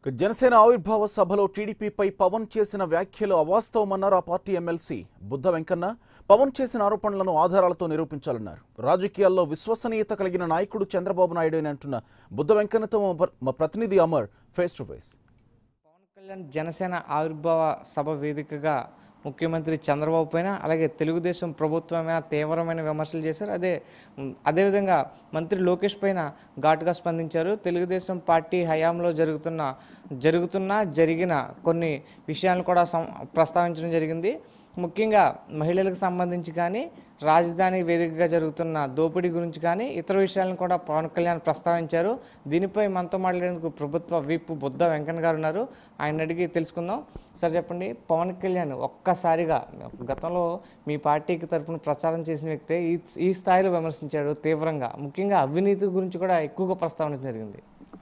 ఇక జనసేన ఆవిర్భావ సభలో టీడీపీపై పవన్ చేసిన వ్యాఖ్యలు అవాస్తవమన్నారు ఆ పార్టీ ఎమ్మెల్సీ బుద్ధ వెంకన్న పవన్ చేసిన ఆరోపణలను ఆధారాలతో నిరూపించాలన్నారు రాజకీయాల్లో విశ్వసనీయత కలిగిన నాయకుడు చంద్రబాబు నాయుడు అని అంటున్న బుద్ధ వెంకన్నతో మా ప్ర- మా ప్రతినిధి Amar face to face Pawan Kalyan Janasena ఆవిర్భావ సభ వేదికగా ముఖ్యమంత్రి చంద్రబాబు పైన అలాగే తెలుగుదేశం ప్రభుత్వం మీద తీవ్రమైన విమర్శలు చేశారు అదే ఉమ్, అదేవిధంగా మంత్రి లోకేష్ పైన ఘాటుగా స్పందించారు తెలుగుదేశం పార్టీ హయాంలో జరుగుతున్న జరుగుతున్న జరిగిన కొన్ని విషయాలను కూడా సం ప్రస్తావించడం జరిగింది ముఖ్యంగా మహిళలకు సంబంధించి కానీ రాజధాని వేదికగా జరుగుతున్న దోపిడీ గురించి కానీ ఇతర విషయాలను కూడా పవన్ కళ్యాణ్ ప్రస్తావించారు దీనిపై మనతో మాట్లాడేందుకు ప్రభుత్వ విప్ బుద్ధ వెంకన్న గారు ఉన్నారు ఆయన అడిగి తెలుసుకుందాం సార్ చెప్పండి పవన్ కళ్యాణ్ ఒక్కసారిగా గతంలో మీ పార్టీకి తరపున ప్రచారం చేసిన వ్యక్తే ఈ ఈ స్థాయిలో విమర్శించాడు తీవ్రంగా ముఖ్యంగా అవినీతి గురించి కూడా ఎక్కువగా ప్రస్తావించడం జరిగింది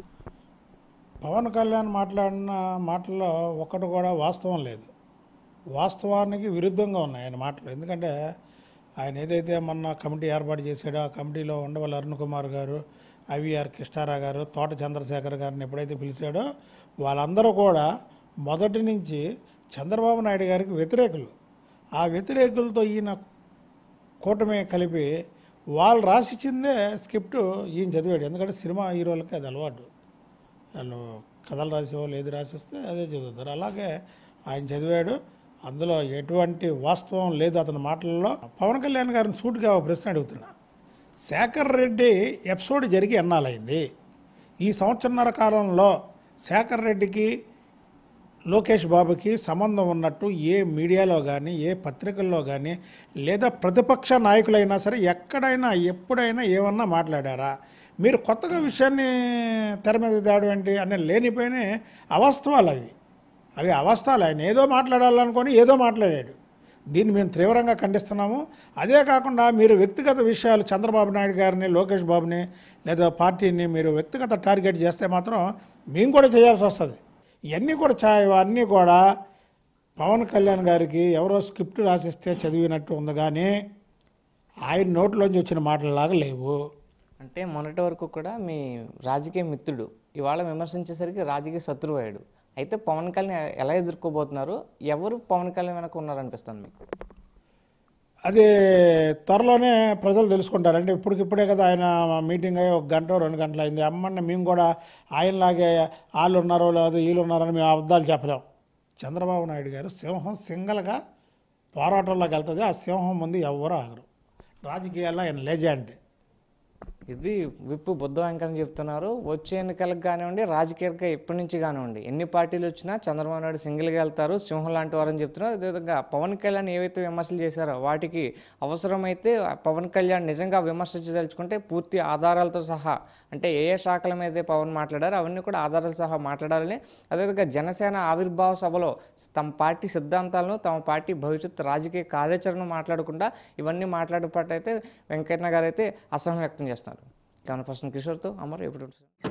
పవన్ కళ్యాణ్ మాట్లాడిన మాటల్లో ఒక్కటి కూడా వాస్తవం లేదు వాస్తవానికి విరుద్ధంగా ఉన్నాయి ఆయన మాటలు ఎందుకంటే ఆయన ఏదైతే మొన్న కమిటీ ఏర్పాటు చేశాడో ఆ కమిటీలో ఉండవల్లి అరుణ్ కుమార్ గారు ఐవీఆర్ కృష్ణారా గారు తోట చంద్రశేఖర్ గారిని ఎప్పుడైతే పిలిచాడో వాళ్ళందరూ కూడా మొదటి నుంచి చంద్రబాబు నాయుడు గారికి వ్యతిరేకులు ఆ వ్యతిరేకులతో ఈయన కూటమి కలిపి వాళ్ళు రాసిచ్చిందే స్క్రిప్ట్ ఈయన చదివాడు ఎందుకంటే సినిమా హీరోలకి అది అలవాటు వాళ్ళు కథలు రాసేవాళ్ళు ఏది రాసిస్తే అదే చదువుతారు అలాగే ఆయన చదివాడు అందులో ఎటువంటి వాస్తవం లేదు అతని మాటల్లో పవన్ కళ్యాణ్ గారిని సూటిగా ఒక ప్రశ్న అడుగుతున్నా శేఖర్ రెడ్డి ఎపిసోడ్ జరిగి ఎన్నాలైంది ఈ సంవత్సరన్నర కాలంలో శేఖర్ రెడ్డికి లోకేష్ బాబుకి సంబంధం ఉన్నట్టు ఏ మీడియాలో కానీ ఏ పత్రికల్లో కానీ లేదా ప్రతిపక్ష నాయకులైనా సరే ఎక్కడైనా ఎప్పుడైనా ఏమన్నా మాట్లాడారా మీరు కొత్తగా విషయాన్ని తెర మీద తేవడం ఏంటి అనే లేనిపోయిన అవాస్తవాలు అవి అవి అవాస్తవాలు ఆయన ఏదో మాట్లాడాలనుకొని ఏదో మాట్లాడాడు దీన్ని మేము తీవ్రంగా ఖండిస్తున్నాము అదే కాకుండా మీరు వ్యక్తిగత విషయాలు చంద్రబాబు నాయుడు గారిని లోకేష్ బాబుని లేదా పార్టీని మీరు వ్యక్తిగత టార్గెట్ చేస్తే మాత్రం మేము కూడా చేయాల్సి వస్తుంది ఇవన్నీ కూడా చా ఇవన్నీ కూడా పవన్ కళ్యాణ్ గారికి ఎవరో స్క్రిప్ట్ రాసిస్తే చదివినట్టు ఉంది కానీ ఆయన నోట్లోంచి వచ్చిన మాటలలాగా లేవు అంటే మొన్నటి వరకు కూడా మీ రాజకీయ మిత్రుడు ఇవాళ విమర్శించేసరికి రాజకీయ శత్రువు అయ్యాడు అయితే పవన్ కళ్యాణ్ ఎలా ఎదుర్కోబోతున్నారు ఎవరు పవన్ కళ్యాణ్ వెనక ఉన్నారనిపిస్తుంది మీకు అది త్వరలోనే ప్రజలు తెలుసుకుంటారు అంటే ఇప్పటికిప్పుడే కదా ఆయన మీటింగ్ అయ్యి ఒక గంట రెండు గంటలు అయింది అమ్మన్న మేము కూడా ఆయనలాగే వాళ్ళు ఉన్నారో లేదో వీళ్ళు ఉన్నారని మేము అబద్ధాలు చెప్పలేం చంద్రబాబు నాయుడు గారు సింహం సింగల్గా పోరాటంలోకి వెళ్తుంది ఆ సింహం ముందు ఎవరు ఆగరు రాజకీయాల్లో ఆయన లేజెండ్ ఇది విప్పు బుద్ధ వెంకన్న చెప్తున్నారు వచ్చే ఎన్నికలకు కానివ్వండి రాజకీయంగా ఎప్పటి నుంచి కానివ్వండి ఎన్ని పార్టీలు వచ్చినా చంద్రబాబు నాయుడు సింగిల్గా వెళ్తారు సింహం లాంటి వారని చెప్తున్నారు అదేవిధంగా పవన్ కళ్యాణ్ ఏవైతే విమర్శలు చేశారో వాటికి అవసరమైతే ఆ పవన్ కళ్యాణ్ నిజంగా విమర్శించదలుచుకుంటే పూర్తి ఆధారాలతో సహా అంటే ఏ ఏ శాఖల మీద అయితే పవన్ మాట్లాడారో అవన్నీ కూడా ఆధారాలతో సహా మాట్లాడాలని అదేవిధంగా జనసేన ఆవిర్భావ సభలో తమ పార్టీ సిద్ధాంతాలను తమ పార్టీ భవిష్యత్ రాజకీయ కార్యాచరణ మాట్లాడకుండా ఇవన్నీ మాట్లాడే పట్టు అయితే వెంకయ్య గారు అయితే అసహనం వ్యక్తం చేస్తున్నారు కెమెరా పర్సన్ కిషోర్తో అమర్ ఎప్పుడు